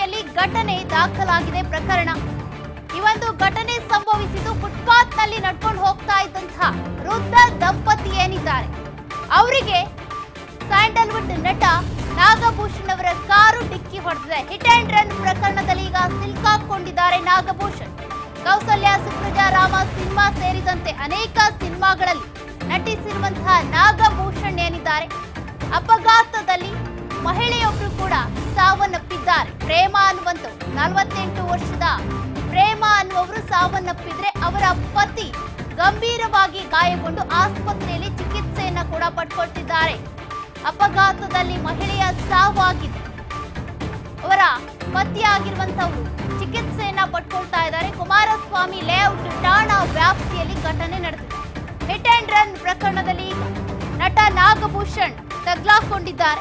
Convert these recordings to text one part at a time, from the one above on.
ಠಾಣೆಯಲ್ಲಿ ಘಟನೆ ದಾಖಲಾಗಿದೆ ಪ್ರಕರಣ ಈ ಒಂದು ಘಟನೆ ಸಂಭವಿಸಿದ್ದು ಫುಟ್ಪಾತ್ ನಲ್ಲಿ ನಡ್ಕೊಂಡು ಹೋಗ್ತಾ ಇದ್ದಂತಹ ವೃದ್ಧ ದಂಪತಿ ಏನಿದ್ದಾರೆ ಅವರಿಗೆ ಸ್ಯಾಂಡಲ್ವುಡ್ ನಟ ನಾಗಭೂಷಣ್ ಅವರ ಕಾರು ಡಿಕ್ಕಿ ಹೊಡೆದಿದೆ ಹಿಟ್ ಅಂಡ್ ರನ್ ಪ್ರಕರಣದಲ್ಲಿ ಈಗ ಸಿಲ್ಕಾಕೊಂಡಿದ್ದಾರೆ ನಾಗಭೂಷಣ್ ಕೌಸಲ್ಯ ಸುಪ್ರಜಾ ರಾಮ ಸಿನಿಮಾ ಸೇರಿದಂತೆ ಅನೇಕ ಸಿನಿಮಾಗಳಲ್ಲಿ ನಟಿಸಿರುವಂತಹ ನಾಗಭೂಷಣ್ ಏನಿದ್ದಾರೆ ಅಪಘಾತದಲ್ಲಿ ಮಹಿಳೆಯೊಬ್ಬರು ಕೂಡ ಸಾವನ್ನಪ್ಪಿದ್ದಾರೆ ಪ್ರೇಮ ಅನ್ನುವಂಥವ್ರು ನಲವತ್ತೆಂಟು ವರ್ಷದ ಪ್ರೇಮ ಅನ್ನುವರು ಸಾವನ್ನಪ್ಪಿದ್ರೆ ಅವರ ಪತಿ ಗಂಭೀರವಾಗಿ ಗಾಯಗೊಂಡು ಆಸ್ಪತ್ರೆಯಲ್ಲಿ ಚಿಕಿತ್ಸೆಯನ್ನ ಕೂಡ ಪಡ್ಕೊಳ್ತಿದ್ದಾರೆ ಅಪಘಾತದಲ್ಲಿ ಮಹಿಳೆಯ ಸಾವಾಗಿದೆ ಅವರ ಪತಿಯಾಗಿರುವಂತವರು ಚಿಕಿತ್ಸೆಯನ್ನ ಪಡ್ಕೊಳ್ತಾ ಇದ್ದಾರೆ ಕುಮಾರಸ್ವಾಮಿ ಲೇಔಟ್ ಠಾಣಾ ವ್ಯಾಪ್ತಿಯಲ್ಲಿ ಘಟನೆ ನಡೆದಿದೆ ಹಿಟ್ ಅಂಡ್ ರನ್ ಪ್ರಕರಣದಲ್ಲಿ ಈಗ ನಟ ನಾಗಭೂಷಣ್ ತಗ್ಲಾಕೊಂಡಿದ್ದಾರೆ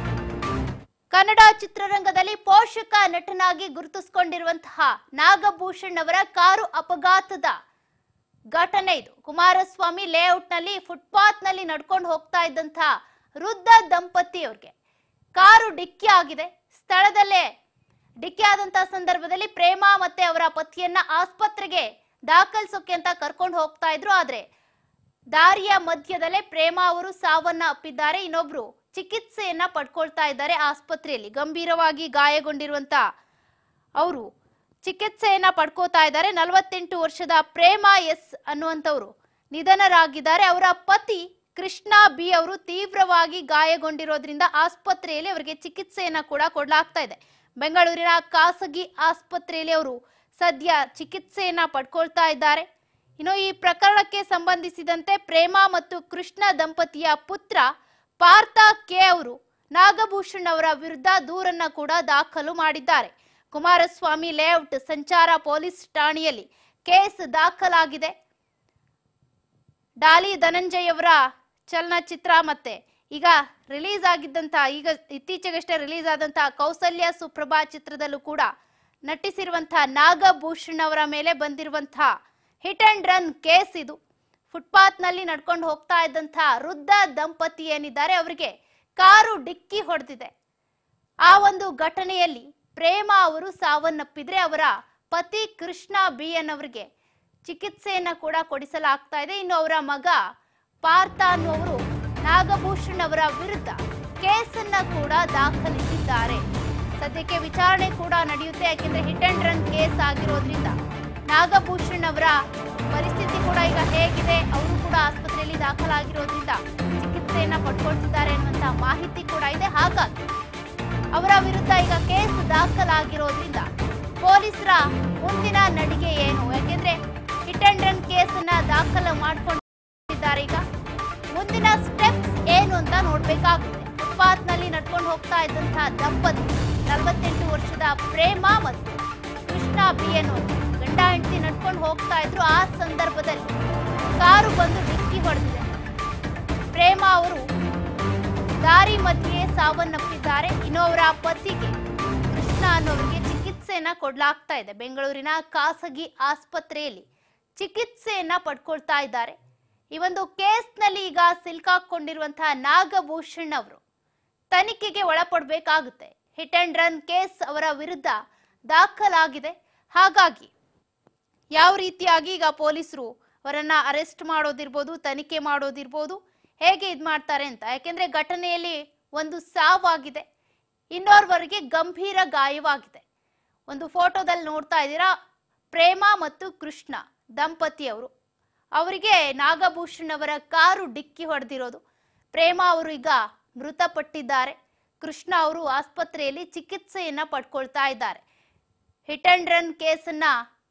ಕನ್ನಡ ಚಿತ್ರರಂಗದಲ್ಲಿ ಪೋಷಕ ನಟನಾಗಿ ಗುರುತಿಸಿಕೊಂಡಿರುವಂತಹ ನಾಗಭೂಷಣ್ ಅವರ ಕಾರು ಅಪಘಾತದ ಘಟನೆ ಇದು ಕುಮಾರಸ್ವಾಮಿ ಲೇಔಟ್ನಲ್ಲಿ ಫುಟ್ಪಾತ್ ನಲ್ಲಿ ನಡ್ಕೊಂಡು ಹೋಗ್ತಾ ಇದ್ದಂತಹ ವೃದ್ಧ ದಂಪತಿಯವ್ರಿಗೆ ಕಾರು ಡಿಕ್ಕಿ ಆಗಿದೆ ಸ್ಥಳದಲ್ಲೇ ಡಿಕ್ಕಿ ಆದಂತಹ ಸಂದರ್ಭದಲ್ಲಿ ಪ್ರೇಮ ಮತ್ತೆ ಅವರ ಪತಿಯನ್ನ ಆಸ್ಪತ್ರೆಗೆ ದಾಖಲಿಸೋಕೆ ಅಂತ ಕರ್ಕೊಂಡು ಹೋಗ್ತಾ ಇದ್ರು ಆದ್ರೆ ದಾರಿಯ ಮಧ್ಯದಲ್ಲೇ ಪ್ರೇಮ ಅವರು ಸಾವನ್ನ ಅಪ್ಪಿದ್ದಾರೆ ಇನ್ನೊಬ್ರು ಚಿಕಿತ್ಸೆಯನ್ನ ಪಡ್ಕೊಳ್ತಾ ಇದ್ದಾರೆ ಆಸ್ಪತ್ರೆಯಲ್ಲಿ ಗಂಭೀರವಾಗಿ ಗಾಯಗೊಂಡಿರುವಂತ ಅವರು ಚಿಕಿತ್ಸೆಯನ್ನ ಪಡ್ಕೋತಾ ಇದ್ದಾರೆ ನಲವತ್ತೆಂಟು ವರ್ಷದ ಪ್ರೇಮ ಎಸ್ ಅನ್ನುವಂಥವ್ರು ನಿಧನರಾಗಿದ್ದಾರೆ ಅವರ ಪತಿ ಕೃಷ್ಣ ಬಿ ಅವರು ತೀವ್ರವಾಗಿ ಗಾಯಗೊಂಡಿರೋದ್ರಿಂದ ಆಸ್ಪತ್ರೆಯಲ್ಲಿ ಅವರಿಗೆ ಚಿಕಿತ್ಸೆಯನ್ನ ಕೂಡ ಕೊಡಲಾಗ್ತಾ ಇದೆ ಬೆಂಗಳೂರಿನ ಖಾಸಗಿ ಆಸ್ಪತ್ರೆಯಲ್ಲಿ ಅವರು ಸದ್ಯ ಚಿಕಿತ್ಸೆಯನ್ನ ಪಡ್ಕೊಳ್ತಾ ಇದ್ದಾರೆ ಇನ್ನು ಈ ಪ್ರಕರಣಕ್ಕೆ ಸಂಬಂಧಿಸಿದಂತೆ ಪ್ರೇಮ ಮತ್ತು ಕೃಷ್ಣ ದಂಪತಿಯ ಪುತ್ರ ಪಾರ್ಥ ಕೆ ಅವರು ನಾಗಭೂಷಣ್ ಅವರ ವಿರುದ್ಧ ದೂರನ್ನ ಕೂಡ ದಾಖಲು ಮಾಡಿದ್ದಾರೆ ಕುಮಾರಸ್ವಾಮಿ ಲೇಔಟ್ ಸಂಚಾರ ಪೊಲೀಸ್ ಠಾಣೆಯಲ್ಲಿ ಕೇಸ್ ದಾಖಲಾಗಿದೆ ಡಾಲಿ ಧನಂಜಯ್ ಅವರ ಚಲನಚಿತ್ರ ಮತ್ತೆ ಈಗ ರಿಲೀಸ್ ಆಗಿದ್ದಂತ ಈಗ ಇತ್ತೀಚೆಗಷ್ಟೇ ರಿಲೀಸ್ ಆದಂತಹ ಕೌಸಲ್ಯ ಸುಪ್ರಭಾ ಚಿತ್ರದಲ್ಲೂ ಕೂಡ ನಟಿಸಿರುವಂತಹ ನಾಗಭೂಷಣ್ ಅವರ ಮೇಲೆ ಬಂದಿರುವಂತಹ ಹಿಟ್ ಅಂಡ್ ರನ್ ಕೇಸ್ ಇದು ಫುಟ್ಪಾತ್ ನಲ್ಲಿ ನಡ್ಕೊಂಡು ಹೋಗ್ತಾ ಇದ್ದಂತಹ ವೃದ್ಧ ದಂಪತಿ ಏನಿದ್ದಾರೆ ಅವರಿಗೆ ಕಾರು ಡಿಕ್ಕಿ ಹೊಡೆದಿದೆ ಆ ಒಂದು ಘಟನೆಯಲ್ಲಿ ಪ್ರೇಮ ಅವರು ಸಾವನ್ನಪ್ಪಿದ್ರೆ ಅವರ ಪತಿ ಕೃಷ್ಣ ಬಿ ಎನ್ ಅವರಿಗೆ ಚಿಕಿತ್ಸೆಯನ್ನ ಕೂಡ ಕೊಡಿಸಲಾಗ್ತಾ ಇದೆ ಇನ್ನು ಅವರ ಮಗ ಪಾರ್ಥ ಅನ್ನುವರು ನಾಗಭೂಷಣ್ ಅವರ ವಿರುದ್ಧ ಕೇಸನ್ನ ಕೂಡ ದಾಖಲಿಸಿದ್ದಾರೆ ಸದ್ಯಕ್ಕೆ ವಿಚಾರಣೆ ಕೂಡ ನಡೆಯುತ್ತೆ ಯಾಕೆಂದ್ರೆ ಹಿಟ್ ಅಂಡ್ ರನ್ ಕೇಸ್ ಆಗಿರೋದ್ರಿಂದ ನಾಗಭೂಷಣ್ ಅವರ ಪರಿಸ್ಥಿತಿ ಕೂಡ ಈಗ ಹೇಗಿದೆ ಅವರು ಕೂಡ ಆಸ್ಪತ್ರೆಯಲ್ಲಿ ದಾಖಲಾಗಿರೋದ್ರಿಂದ ಚಿಕಿತ್ಸೆಯನ್ನ ಪಡ್ಕೊಳ್ತಿದ್ದಾರೆ ಅನ್ನುವಂತ ಮಾಹಿತಿ ಕೂಡ ಇದೆ ಹಾಗಾಗಿ ಅವರ ವಿರುದ್ಧ ಈಗ ಕೇಸ್ ದಾಖಲಾಗಿರೋದ್ರಿಂದ ಪೊಲೀಸರ ಮುಂದಿನ ನಡಿಗೆ ಏನು ಯಾಕೆಂದ್ರೆ ಹಿಟ್ ಅಂಡ್ ರನ್ ಕೇಸನ್ನ ದಾಖಲು ಮಾಡ್ಕೊಂಡಿದ್ದಾರೆ ಈಗ ಮುಂದಿನ ಸ್ಟೆಪ್ಸ್ ಏನು ಅಂತ ನೋಡ್ಬೇಕಾಗುತ್ತೆ ಫುಟ್ಪಾತ್ ನಲ್ಲಿ ನಡ್ಕೊಂಡು ಹೋಗ್ತಾ ಇದ್ದಂತಹ ದಂಪತಿ ನಲವತ್ತೆಂಟು ವರ್ಷದ ಪ್ರೇಮ ಮತ್ತು ಕೃಷ್ಣ ಬಿ ಅನ್ನೋರು ಗಂಡ ಹೆಂಡತಿ ನಡ್ಕೊಂಡು ಹೋಗ್ತಾ ಇದ್ರು ಆ ಸಂದರ್ಭದಲ್ಲಿ ಕಾರು ಬಂದು ಡಿಕ್ಕಿ ಹೊಡೆದಿದೆ ಪ್ರೇಮ ಅವರು ದಾರಿ ಮಧ್ಯೆ ಸಾವನ್ನಪ್ಪಿದ್ದಾರೆ ಇನ್ನು ಅವರ ಪತಿಗೆ ಕೃಷ್ಣ ಅನ್ನೋರಿಗೆ ಚಿಕಿತ್ಸೆಯನ್ನ ಕೊಡ್ಲಾಗ್ತಾ ಇದೆ ಬೆಂಗಳೂರಿನ ಖಾಸಗಿ ಆಸ್ಪತ್ರೆಯಲ್ಲಿ ಚಿಕಿತ್ಸೆಯನ್ನ ಪಡ್ಕೊಳ್ತಾ ಇದ್ದಾರೆ ಈ ಒಂದು ಕೇಸ್ನಲ್ಲಿ ಈಗ ಸಿಲ್ಕಾಕೊಂಡಿರುವಂತಹ ನಾಗಭೂಷಣ್ ಅವರು ತನಿಖೆಗೆ ಒಳಪಡಬೇಕಾಗುತ್ತೆ ಹಿಟ್ ಅಂಡ್ ರನ್ ಕೇಸ್ ಅವರ ವಿರುದ್ಧ ದಾಖಲಾಗಿದೆ ಹಾಗಾಗಿ ಯಾವ ರೀತಿಯಾಗಿ ಈಗ ಪೊಲೀಸರು ಅವರನ್ನ ಅರೆಸ್ಟ್ ಮಾಡೋದಿರ್ಬೋದು ತನಿಖೆ ಮಾಡೋದಿರ್ಬೋದು ಹೇಗೆ ಇದು ಮಾಡ್ತಾರೆ ಅಂತ ಯಾಕೆಂದ್ರೆ ಘಟನೆಯಲ್ಲಿ ಒಂದು ಸಾವಾಗಿದೆ ಇನ್ನೋರ್ವರಿಗೆ ಗಂಭೀರ ಗಾಯವಾಗಿದೆ ಒಂದು ಫೋಟೋದಲ್ಲಿ ನೋಡ್ತಾ ಇದ್ದೀರಾ ಪ್ರೇಮ ಮತ್ತು ಕೃಷ್ಣ ದಂಪತಿಯವರು ಅವರಿಗೆ ನಾಗಭೂಷಣ್ ಅವರ ಕಾರು ಡಿಕ್ಕಿ ಹೊಡೆದಿರೋದು ಪ್ರೇಮ ಅವರು ಈಗ ಮೃತಪಟ್ಟಿದ್ದಾರೆ ಕೃಷ್ಣ ಅವರು ಆಸ್ಪತ್ರೆಯಲ್ಲಿ ಚಿಕಿತ್ಸೆಯನ್ನ ಪಡ್ಕೊಳ್ತಾ ಇದ್ದಾರೆ ಹಿಟ್ ಅಂಡ್ ರನ್ ಕೇಸನ್ನ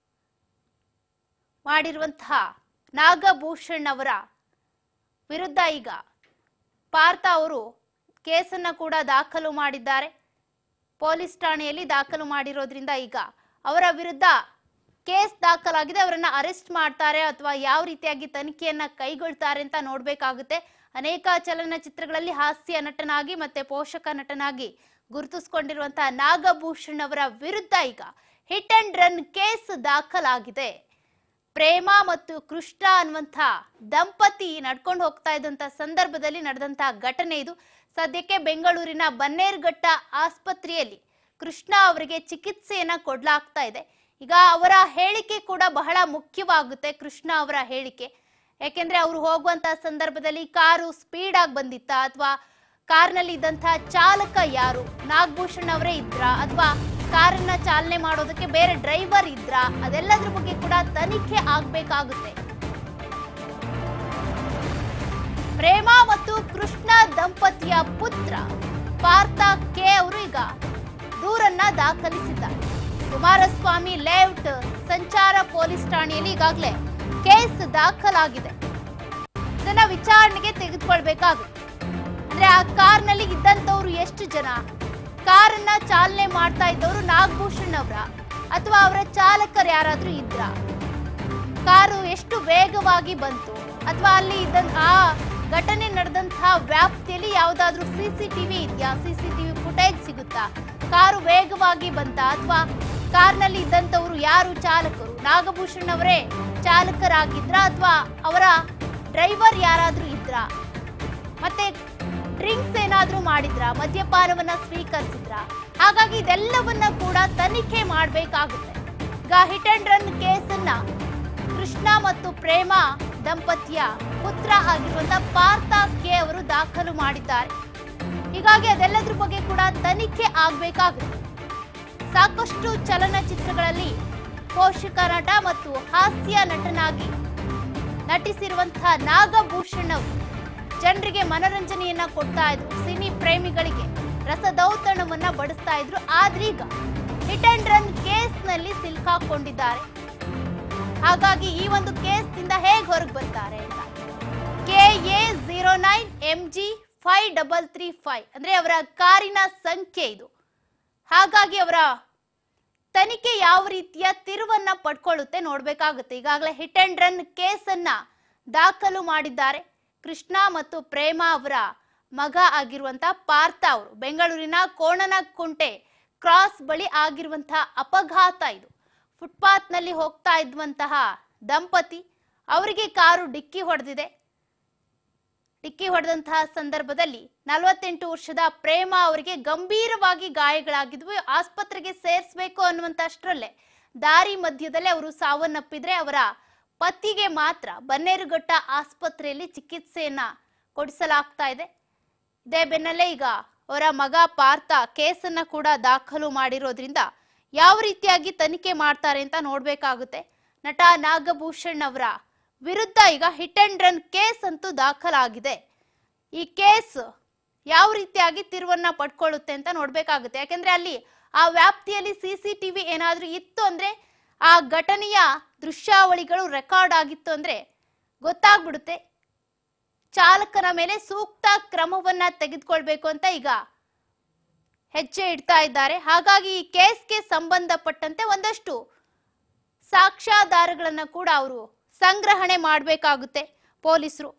ಮಾಡಿರುವಂತಹ ನಾಗಭೂಷಣ್ ಅವರ ವಿರುದ್ಧ ಈಗ ಪಾರ್ಥ ಅವರು ಕೇಸನ್ನ ಕೂಡ ದಾಖಲು ಮಾಡಿದ್ದಾರೆ ಪೊಲೀಸ್ ಠಾಣೆಯಲ್ಲಿ ದಾಖಲು ಮಾಡಿರೋದ್ರಿಂದ ಈಗ ಅವರ ವಿರುದ್ಧ ಕೇಸ್ ದಾಖಲಾಗಿದೆ ಅವರನ್ನ ಅರೆಸ್ಟ್ ಮಾಡ್ತಾರೆ ಅಥವಾ ಯಾವ ರೀತಿಯಾಗಿ ತನಿಖೆಯನ್ನ ಕೈಗೊಳ್ತಾರೆ ಅಂತ ನೋಡ್ಬೇಕಾಗುತ್ತೆ ಅನೇಕ ಚಲನಚಿತ್ರಗಳಲ್ಲಿ ಹಾಸ್ಯ ನಟನಾಗಿ ಮತ್ತೆ ಪೋಷಕ ನಟನಾಗಿ ಗುರುತಿಸ್ಕೊಂಡಿರುವಂತಹ ನಾಗಭೂಷಣ್ ಅವರ ವಿರುದ್ಧ ಈಗ ಹಿಟ್ ಅಂಡ್ ರನ್ ಕೇಸ್ ದಾಖಲಾಗಿದೆ ಪ್ರೇಮ ಮತ್ತು ಕೃಷ್ಣ ಅನ್ನುವಂಥ ದಂಪತಿ ನಡ್ಕೊಂಡು ಹೋಗ್ತಾ ಇದ್ದಂತ ಸಂದರ್ಭದಲ್ಲಿ ನಡೆದಂತಹ ಘಟನೆ ಇದು ಸದ್ಯಕ್ಕೆ ಬೆಂಗಳೂರಿನ ಬನ್ನೇರುಘಟ್ಟ ಆಸ್ಪತ್ರೆಯಲ್ಲಿ ಕೃಷ್ಣ ಅವರಿಗೆ ಚಿಕಿತ್ಸೆಯನ್ನ ಕೊಡ್ಲಾಗ್ತಾ ಇದೆ ಈಗ ಅವರ ಹೇಳಿಕೆ ಕೂಡ ಬಹಳ ಮುಖ್ಯವಾಗುತ್ತೆ ಕೃಷ್ಣ ಅವರ ಹೇಳಿಕೆ ಯಾಕೆಂದ್ರೆ ಅವರು ಹೋಗುವಂತ ಸಂದರ್ಭದಲ್ಲಿ ಕಾರು ಸ್ಪೀಡ್ ಆಗಿ ಬಂದಿತ್ತ ಅಥವಾ ಕಾರ್ನಲ್ಲಿ ಇದ್ದಂತಹ ಚಾಲಕ ಯಾರು ನಾಗಭೂಷಣ್ ಅವರೇ ಇದ್ರ ಅಥವಾ ಕಾರನ್ನ ಚಾಲನೆ ಮಾಡೋದಕ್ಕೆ ಬೇರೆ ಡ್ರೈವರ್ ಇದ್ರ ಅದೆಲ್ಲದ್ರ ಬಗ್ಗೆ ಕೂಡ ತನಿಖೆ ಆಗ್ಬೇಕಾಗುತ್ತೆ ಪ್ರೇಮ ಮತ್ತು ಕೃಷ್ಣ ದಂಪತಿಯ ಪುತ್ರ ಪಾರ್ಥ ಕೆ ಅವರು ಈಗ ದೂರನ್ನ ದಾಖಲಿಸಿದ್ದಾರೆ ಕುಮಾರಸ್ವಾಮಿ ಲೇಔಟ್ ಸಂಚಾರ ಪೊಲೀಸ್ ಠಾಣೆಯಲ್ಲಿ ಈಗಾಗಲೇ ಕೇಸ್ ದಾಖಲಾಗಿದೆ ಇದನ್ನ ವಿಚಾರಣೆಗೆ ತೆಗೆದುಕೊಳ್ಬೇಕಾಗುತ್ತೆ ಅಂದ್ರೆ ಆ ಕಾರ್ನಲ್ಲಿ ಇದ್ದಂತವ್ರು ಎಷ್ಟು ಜನ ಕಾರನ್ನ ಚಾಲನೆ ಮಾಡ್ತಾ ಇದ್ದವರು ನಾಗಭೂಷಣ್ ಅವರ ಅಥವಾ ಅವರ ಚಾಲಕರು ಯಾರಾದ್ರೂ ಇದ್ರ ಕಾರು ಎಷ್ಟು ವೇಗವಾಗಿ ಬಂತು ಅಥವಾ ಅಲ್ಲಿ ಇದ್ದಂತ ಆ ಘಟನೆ ನಡೆದಂತಹ ವ್ಯಾಪ್ತಿಯಲ್ಲಿ ಯಾವ್ದಾದ್ರೂ ಸಿಸಿಟಿವಿ ಇದೆಯಾ ಸಿಸಿಟಿವಿ ಫುಟೇಜ್ ಸಿಗುತ್ತಾ ಕಾರು ವೇಗವಾಗಿ ಬಂತ ಅಥವಾ ಕಾರ್ನಲ್ಲಿ ಇದ್ದಂತವ್ರು ಯಾರು ಚಾಲಕರು ನಾಗಭೂಷಣ್ ಅವರೇ ಚಾಲಕರಾಗಿದ್ರ ಅಥವಾ ಅವರ ಡ್ರೈವರ್ ಯಾರಾದ್ರೂ ಇದ್ರ ಮತ್ತೆ ಡ್ರಿಂಕ್ಸ್ ಏನಾದ್ರೂ ಮಾಡಿದ್ರ ಮದ್ಯಪಾನವನ್ನ ಸ್ವೀಕರಿಸಿದ್ರ ಹಾಗಾಗಿ ಇದೆಲ್ಲವನ್ನ ಕೂಡ ತನಿಖೆ ಮಾಡಬೇಕಾಗುತ್ತೆ ಈಗ ಹಿಟ್ ಅಂಡ್ ರನ್ ಕೇಸನ್ನ ಕೃಷ್ಣ ಮತ್ತು ಪ್ರೇಮ ದಂಪತಿಯ ಪುತ್ರ ಆಗಿರುವಂತ ಪಾರ್ಥ ಕೆ ಅವರು ದಾಖಲು ಮಾಡಿದ್ದಾರೆ ಹೀಗಾಗಿ ಅದೆಲ್ಲದ್ರ ಬಗ್ಗೆ ಕೂಡ ತನಿಖೆ ಆಗ್ಬೇಕಾಗುತ್ತೆ ಸಾಕಷ್ಟು ಚಲನಚಿತ್ರಗಳಲ್ಲಿ ಪೋಷಕ ನಟ ಮತ್ತು ಹಾಸ್ಯ ನಟನಾಗಿ ನಟಿಸಿರುವಂತಹ ನಾಗಭೂಷಣ್ ಅವರು ಜನರಿಗೆ ಮನರಂಜನೆಯನ್ನ ಕೊಡ್ತಾ ಇದ್ರು ಸಿನಿ ಪ್ರೇಮಿಗಳಿಗೆ ರಸದೌತಣವನ್ನ ಬಡಿಸ್ತಾ ಇದ್ರು ಆದ್ರೀಗ ಹಿಟ್ ಅಂಡ್ ರನ್ ಕೇಸ್ನಲ್ಲಿ ಸಿಲ್ಕಾಕೊಂಡಿದ್ದಾರೆ ಹಾಗಾಗಿ ಈ ಒಂದು ಕೇಸ್ನಿಂದ ಹೇಗೆ ಹೊರಗೆ ಬರ್ತಾರೆ ಅಂತ K A zero nine M G five double three five ಅಂದ್ರೆ ಅವರ ಕಾರಿನ ಸಂಖ್ಯೆ ಇದು ಹಾಗಾಗಿ ಅವರ ತನಿಖೆ ಯಾವ ರೀತಿಯ ತಿರುವನ್ನ ಪಡ್ಕೊಳ್ಳುತ್ತೆ ನೋಡ್ಬೇಕಾಗುತ್ತೆ ಈಗಾಗಲೇ ಹಿಟ್ ಅಂಡ್ ರನ್ ಕೇಸನ್ನ ದಾಖಲು ಮಾಡಿದ್ದಾರೆ ಕೃಷ್ಣ ಮತ್ತು ಪ್ರೇಮ ಅವರ ಮಗ ಆಗಿರುವಂತ ಪಾರ್ಥ ಅವರು ಬೆಂಗಳೂರಿನ ಕೋಣನಕುಂಟೆ ಕ್ರಾಸ್ ಬಳಿ ಆಗಿರುವಂತಹ ಅಪಘಾತ ಇದು ಫುಟ್ಪಾತ್ನಲ್ಲಿ ಹೋಗ್ತಾ ಇದ್ದಂತಹ ದಂಪತಿ ಅವರಿಗೆ ಕಾರು ಡಿಕ್ಕಿ ಹೊಡೆದಿದೆ ಡಿಕ್ಕಿ ಹೊಡೆದಂತಹ ಸಂದರ್ಭದಲ್ಲಿ ನಲವತ್ತೆಂಟು ವರ್ಷದ ಪ್ರೇಮ ಅವರಿಗೆ ಗಂಭೀರವಾಗಿ ಗಾಯಗಳಾಗಿದ್ವು ಆಸ್ಪತ್ರೆಗೆ ಸೇರಿಸಬೇಕು ಅನ್ನುವಂತಷ್ಟರಲ್ಲೇ ದಾರಿ ಮಧ್ಯದಲ್ಲೇ ಅವರು ಸಾವನ್ನಪ್ಪಿದ್ರೆ ಅವರ ಪತಿಗೆ ಮಾತ್ರ ಬನ್ನೇರುಘಟ್ಟ ಆಸ್ಪತ್ರೆಯಲ್ಲಿ ಚಿಕಿತ್ಸೆಯನ್ನ ಕೊಡಿಸಲಾಗ್ತಾ ಇದೆ ಇದೇ ಬೆನ್ನಲ್ಲೇ ಈಗ ಅವರ ಮಗ ಪಾರ್ಥ ಕೇಸನ್ನ ಕೂಡ ದಾಖಲು ಮಾಡಿರೋದ್ರಿಂದ ಯಾವ ರೀತಿಯಾಗಿ ತನಿಖೆ ಮಾಡ್ತಾರೆ ಅಂತ ನೋಡ್ಬೇಕಾಗುತ್ತೆ ನಟ ನಾಗಭೂಷಣ್ ಅವರ ವಿರುದ್ಧ ಈಗ ಹಿಟ್ ಅಂಡ್ ರನ್ ಕೇಸ್ ಅಂತೂ ದಾಖಲಾಗಿದೆ ಈ ಕೇಸ್ ಯಾವ ರೀತಿಯಾಗಿ ತಿರುವನ್ನ ಪಡ್ಕೊಳ್ಳುತ್ತೆ ಅಂತ ನೋಡ್ಬೇಕಾಗುತ್ತೆ ಯಾಕಂದ್ರೆ ಅಲ್ಲಿ ಆ ವ್ಯಾಪ್ತಿಯಲ್ಲಿ ಸಿ ಸಿ ಟಿವಿ ಏನಾದ್ರೂ ಇತ್ತು ಅಂದ್ರೆ ಆ ಘಟನೆಯ ದೃಶ್ಯಾವಳಿಗಳು ರೆಕಾರ್ಡ್ ಆಗಿತ್ತು ಅಂದ್ರೆ ಗೊತ್ತಾಗ್ಬಿಡುತ್ತೆ ಚಾಲಕನ ಮೇಲೆ ಸೂಕ್ತ ಕ್ರಮವನ್ನ ತೆಗೆದುಕೊಳ್ಬೇಕು ಅಂತ ಈಗ ಹೆಜ್ಜೆ ಇಡ್ತಾ ಇದ್ದಾರೆ ಹಾಗಾಗಿ ಈ ಕೇಸ್ಗೆ ಸಂಬಂಧಪಟ್ಟಂತೆ ಒಂದಷ್ಟು ಸಾಕ್ಷ್ಯಾಧಾರಗಳನ್ನ ಕೂಡ ಅವರು ಸಂಗ್ರಹಣೆ ಮಾಡಬೇಕಾಗುತ್ತೆ ಪೊಲೀಸರು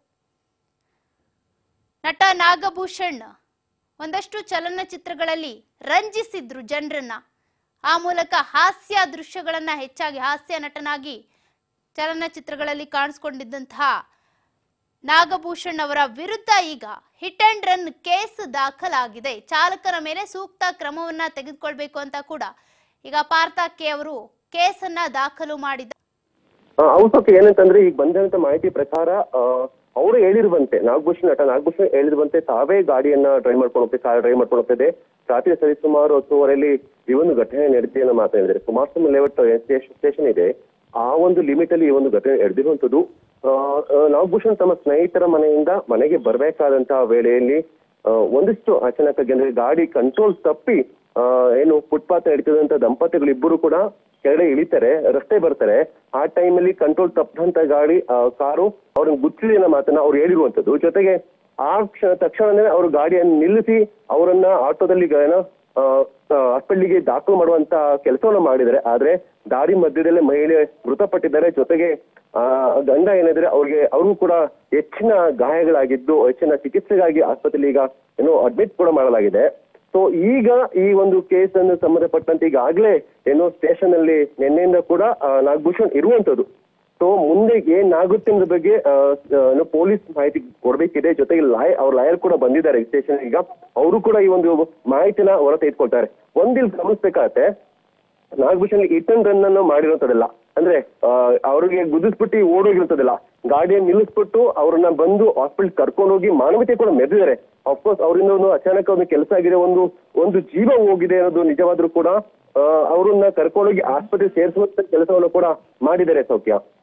ನಟ ನಾಗಭೂಷಣ್ ಒಂದಷ್ಟು ಚಲನಚಿತ್ರಗಳಲ್ಲಿ ರಂಜಿಸಿದ್ರು ಜನರನ್ನ ಆ ಮೂಲಕ ಹಾಸ್ಯ ದೃಶ್ಯಗಳನ್ನ ಹೆಚ್ಚಾಗಿ ಹಾಸ್ಯ ನಟನಾಗಿ ಚಲನಚಿತ್ರಗಳಲ್ಲಿ ಕಾಣಿಸ್ಕೊಂಡಿದ್ದಂತಹ ನಾಗಭೂಷಣ್ ಅವರ ವಿರುದ್ಧ ಈಗ ಹಿಟ್ ಅಂಡ್ ರನ್ ಕೇಸ್ ದಾಖಲಾಗಿದೆ ಚಾಲಕನ ಮೇಲೆ ಸೂಕ್ತ ಕ್ರಮವನ್ನ ತೆಗೆದುಕೊಳ್ಬೇಕು ಅಂತ ಕೂಡ ಈಗ ಪಾರ್ಥ ಕೆ ಅವರು ಕೇಸನ್ನ ದಾಖಲು ಮಾಡಿದ್ದಾರೆ ಔಷಧಿ ಏನಂತಂದ್ರೆ ಈಗ ಬಂದಂತ ಮಾಹಿತಿ ಪ್ರಕಾರ ಅವರು ಹೇಳಿರುವಂತೆ ನಾಗಭೂಷಣ್ ನಟ ನಾಗಭೂಷಣ್ ಹೇಳಿರುವಂತೆ ತಾವೇ ಗಾಡಿಯನ್ನ ಡ್ರೈವ್ ಮಾಡ್ಕೊಂಡು ಹೋಗ್ತಿದೆ ಕಾರ್ ಡ್ರೈವ್ ಮಾಡ್ಕೊಂಡು ಹೋಗ್ತಿದೆ ರಾತ್ರಿ ಸರಿಸುಮಾರು ಹತ್ತುವರೆಯಲ್ಲಿ ಈ ಒಂದು ಘಟನೆ ನಡೆದಿದೆ ಅನ್ನೋ ಮಾತು ಹೇಳಿದ್ರೆ ಕುಮಾರಸ್ವಾಮಿ ಲೇಔಟ್ ಸ್ಟೇಷನ್ ಇದೆ ಆ ಒಂದು ಲಿಮಿಟ್ ಅಲ್ಲಿ ಈ ಒಂದು ಘಟನೆ ನಡೆದಿರುವಂತದ್ದು ಆ, ಆ, ನಾಗಭೂಷಣ್ ತಮ್ಮ ಸ್ನೇಹಿತರ ಮನೆಯಿಂದ ಮನೆಗೆ ಬರ್ಬೇಕಾದಂತಹ ವೇಳೆಯಲ್ಲಿ ಆ, ಒಂದಿಷ್ಟು ಅಚಾನಕ್ಕಾಗಿ ಅಂದ್ರೆ ಗಾಡಿ ಕಂಟ್ರೋಲ್ ತಪ್ಪಿ ಆ, ಏನು ಫುಟ್ಪಾತ್ ಹಿಡಿತದಂತ ದಂಪತಿಗಳಿಬ್ಬರು ಕೂಡ ಕೆಳಗಡೆ ಇಳಿತಾರೆ ರಸ್ತೆ ಬರ್ತಾರೆ ಆ ಟೈಮಲ್ಲಿ ಕಂಟ್ರೋಲ್ ತಪ್ಪದಂತ ಗಾಡಿ ಆ, ಕಾರು ಅವ್ರನ್ನ ಗುಚ್ಚಿದೆ ಅನ್ನೋ ಮಾತನ್ನ ಅವ್ರು ಹೇಳಿರುವಂತದ್ದು ಜೊತೆಗೆ ಆ ಕ್ಷಣ ತಕ್ಷಣನೇ ಅವರು ಗಾಡಿಯನ್ನು ನಿಲ್ಲಿಸಿ ಅವರನ್ನ ಆಟೋದಲ್ಲಿ ಗ- ಏನೋ ಹಾಸ್ಪಿಟ್ಲಿಗೆ ದಾಖಲು ಮಾಡುವಂತ ಕೆಲಸವನ್ನ ಮಾಡಿದ್ದಾರೆ ಆದ್ರೆ ದಾರಿ ಮಧ್ಯದಲ್ಲೇ ಮಹಿಳೆ ಮೃತಪಟ್ಟಿದ್ದಾರೆ ಜೊತೆಗೆ ಆ ಗಂಡ ಏನಿದ್ರೆ ಅವ್ರಿಗೆ ಅವ್ರಿಗೂ ಕೂಡ ಹೆಚ್ಚಿನ ಗಾಯಗಳಾಗಿದ್ದು ಹೆಚ್ಚಿನ ಚಿಕಿತ್ಸೆಗಾಗಿ ಆಸ್ಪತ್ರೆಯಲ್ಲಿ ಈಗ ಏನೋ ಅಡ್ಮಿಟ್ ಕೂಡ ಮಾಡಲಾಗಿದೆ ಸೊ ಈಗ ಈ ಒಂದು ಕೇಸ್ ಅನ್ನು ಸಂಬಂಧಪಟ್ಟಂತೆ ಈಗಾಗಲೇ ಏನೋ ಸ್ಟೇಷನ್ ಅಲ್ಲಿ ನಿನ್ನೆಯಿಂದ ಕೂಡ ಆ, ನಾಗಭೂಷಣ್ ಇರುವಂತದ್ದು ಸೊ ಮುಂದೆ ಏನಾಗುತ್ತೆ ಅನ್ನೋದ್ರ ಬಗ್ಗೆ ಆ, ಆ, ಏನು ಪೊಲೀಸ್ ಮಾಹಿತಿ ಕೊಡ್ಬೇಕಿದೆ ಜೊತೆಗೆ ಲಾಯರ್ ಅವ್ರ ಲಾಯರ್ ಕೂಡ ಬಂದಿದ್ದಾರೆ ಸ್ಟೇಷನ್ ಈಗ ಅವರು ಕೂಡ ಈ ಒಂದು ಮಾಹಿತಿನ ಹೊರ ತೆಗೆದುಕೊಳ್ತಾರೆ ಒಂದಿಲ್ ಗಮನಿಸ್ಬೇಕಾಗತ್ತೆ ನಾಗಭೂಷಣ್ ಹಿಟ್ ಅಂಡ್ ರನ್ ಅನ್ನು ಮಾಡಿರೋಂಥದ್ದಲ್ಲ ಅಂದ್ರೆ ಆ, ಅವ್ರಿಗೆ ಗುದಿಸ್ಬಿಟ್ಟು ಓಡೋಗಿರೋಂಥದ್ದಲ್ಲ ಗಾಡಿಯನ್ನು ನಿಲ್ಲಿಸ್ಬಿಟ್ಟು ಅವ್ರನ್ನ ಬಂದು ಹಾಸ್ಪಿಟಲ್ ಕರ್ಕೊಂಡು ಹೋಗಿ ಮಾನವೀಯತೆ ಕೂಡ ಮೆರೆದಿದ್ದಾರೆ ಅಫ್ಕೋರ್ಸ್ ಅವರಿಂದ ಒಂದು ಅಚಾನಕ್ ಒಂದು ಕೆಲಸ ಆಗಿದೆ ಒಂದು ಒಂದು ಜೀವ ಹೋಗಿದೆ ಅನ್ನೋದು ನಿಜವಾದ್ರೂ ಕೂಡ ಆ, ಅವ್ರನ್ನ ಕರ್ಕೊಂಡೋಗಿ ಆಸ್ಪತ್ರೆ ಸೇರಿಸುವಂತ ಕೆಲಸವನ್ನು ಕೂಡ ಮಾಡಿದ್ದಾರೆ ಸೌಖ್ಯ